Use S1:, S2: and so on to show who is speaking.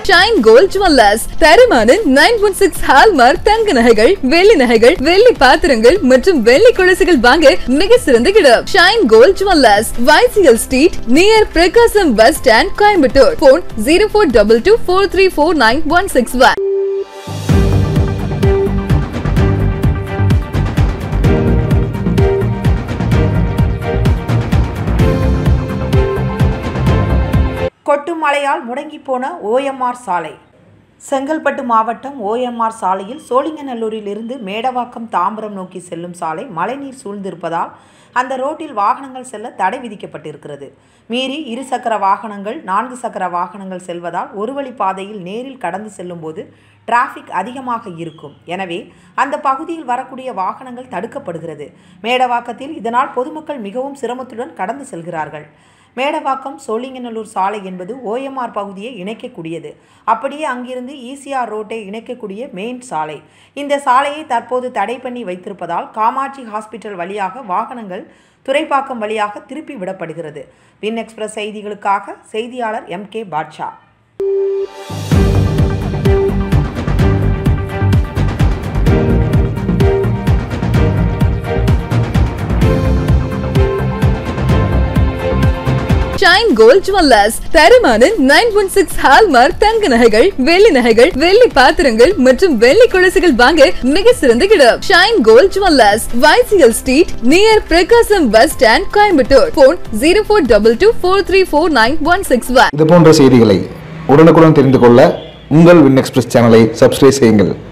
S1: shine Gold Jewellers தரமான nine one six hallmark தங்க நகைகள் வெள்ளி நகைகள் வெள்ளி பாத்திரங்கள் மற்றும் வெள்ளி கொலுசுகள் வாங்க மிக சிறந்த இடம் ஷைன் கோல்ட் ஜுவல்லர்ஸ் வைசிஎல் street near Prakasam bus stand Coimbatore phone zero four double two four three four nine one six one
S2: கொட்டும் மழையால் முடங்கி போன ஓஎம்ஆர் சாலை செங்கல்பட்டு மாவட்டம் ஓஎம்ஆர் சாலையில் சோழிங்கநல்லூரில் இருந்து மேடவாக்கம் தாம்பரம் நோக்கி செல்லும் சாலை மழைநீர் சூழ்ந்திருப்பதால் அந்த ரோட்டில் வாகனங்கள் செல்ல தடை விதிக்கப்பட்டிருக்கிறது மீறி இரு சக்கர வாகனங்கள் நான்கு சக்கர வாகனங்கள் செல்வதால் ஒரு வழி பாதையில் நேரில் கடந்து செல்லும்போது டிராஃபிக் அதிகமாக இருக்கும் எனவே அந்த பகுதியில் வரக்கூடிய வாகனங்கள் தடுக்கப்படுகிறது மேடவாக்கத்தில் இதனால் பொதுமக்கள் மிகவும் சிரமத்துடன் கடந்து செல்கிறார்கள் மேடவாக்கம் சோழிங்கநல்லூர் சாலை என்பது ஓஎம்ஆர் பகுதியை இணைக்கக்கூடியது அப்படியே அங்கிருந்து ஈசிஆர் ரோட்டை இணைக்கக்கூடிய மெயின் சாலை இந்த சாலையை தற்போது தடை பண்ணி வைத்திருப்பதால் காமாட்சி ஹாஸ்பிட்டல் வழியாக வாகனங்கள் துறைப்பாக்கம் வழியாக திருப்பி விடப்படுகிறது வின் எக்ஸ்பிரஸ் செய்திகளுக்காக செய்தியாளர் M K Badsha
S1: Shine Gold Jewellers தரமான நைன் ஒன் சிக்ஸ் ஹால்மார்க் தங்க நகைகள் வெள்ளி நகைகள் வெள்ளி பாத்திரங்கள் மற்றும் வெள்ளி கொலுசுகள் வாங்க மிக சிறந்த இடம் ஷைன் கோல்ட் ஜுவல்லர்ஸ் வைசிஎல் street near Prakasam bus stand Coimbatore phone zero four double two four three four nine one six one
S3: இது போன்ற செய்திகளை உடனுக்குடன் தெரிந்து கொள்ள உங்கள் வின் எக்ஸ்பிரஸ் சேனலை சப்ஸ்கிரைப் செய்யுங்கள்